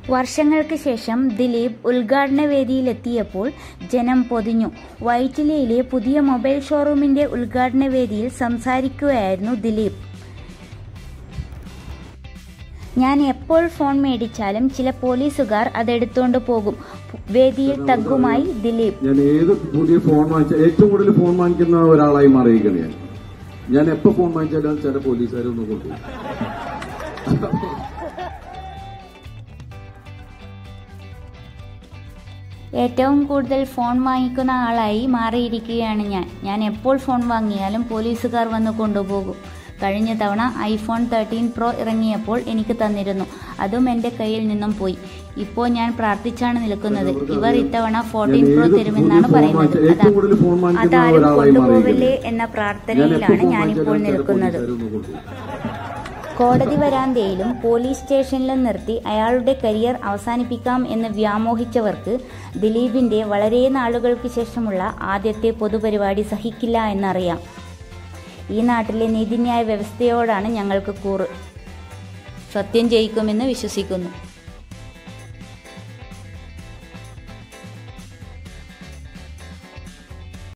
വർഷങ്ങൾക്ക് ശേഷം ദിലീപ് ഉദ്ഘാടന വേദിയിലെത്തിയപ്പോൾ ജനം പൊതിഞ്ഞു വൈറ്റിലയിലെ പുതിയ മൊബൈൽ ഷോറൂമിന്റെ ഉദ്ഘാടന വേദിയിൽ സംസാരിക്കുകയായിരുന്നു ദിലീപ് ഞാൻ എപ്പോൾ ഫോൺ മേടിച്ചാലും ചില പോലീസുകാർ അതെടുത്തോണ്ട് പോകും വേദിയിൽ തഗ്ഗുമായി ദിലീപ് ഞാൻ ഏത് പുതിയ ഫോൺ വാങ്ങിച്ച ഏറ്റവും കൂടുതൽ ഫോൺ വാങ്ങിക്കുന്ന ഒരാളായി മാറിയിരിക്കുകയാണ് ഞാൻ ഞാൻ എപ്പോ ഫോൺ വാങ്ങിച്ചാലും ചില പോലീസുകാരൊന്ന് കൊണ്ടുപോകും ഏറ്റവും കൂടുതൽ ഫോൺ വാങ്ങിക്കുന്ന ആളായി മാറിയിരിക്കുകയാണ് ഞാൻ ഞാൻ എപ്പോൾ ഫോൺ വാങ്ങിയാലും പോലീസുകാർ വന്ന് കൊണ്ടുപോകും കഴിഞ്ഞ തവണ ഐഫോൺ തേർട്ടീൻ പ്രോ ഇറങ്ങിയപ്പോൾ എനിക്ക് തന്നിരുന്നു അതും എൻ്റെ കയ്യിൽ നിന്നും പോയി ഇപ്പോൾ ഞാൻ പ്രാർത്ഥിച്ചാണ് നിൽക്കുന്നത് ഇവർ ഇത്തവണ ഫോർട്ടീൻ പ്രോ തരുമെന്നാണ് പറയുന്നത് ഏറ്റവും കൂടുതൽ ഫോൺ അതാ വാങ്ങിക്കുന്ന അതാരും ഒരാളായി കൊണ്ടുപോകല്ലേ മാറിയിരിക്കുകയാണ് എന്ന ഞാൻ എപ്പോ പ്രാർത്ഥനയിലാണ് ഫോൺ ഞാനിപ്പോൾ വാങ്ങിച്ചാലും ചില നിൽക്കുന്നത് പോലീസുകാരൊന്ന് കൊണ്ടുപോകും കോടതി വരാന്തയിലും പോലീസ് സ്റ്റേഷനിലും നിർത്തി അയാളുടെ കരിയർ അവസാനിപ്പിക്കാം എന്ന് വ്യാമോഹിച്ചവർക്ക് ദിലീപിന്റെ വളരെ നാളുകൾക്ക് ശേഷമുള്ള ആദ്യത്തെ പൊതുപരിപാടി സഹിക്കില്ല എന്നറിയാം ഈ നാട്ടിലെ നീതിന്യായ വ്യവസ്ഥയോടാണ് ഞങ്ങൾക്ക് കൂറ് സത്യം ജയിക്കുമെന്ന് വിശ്വസിക്കുന്നു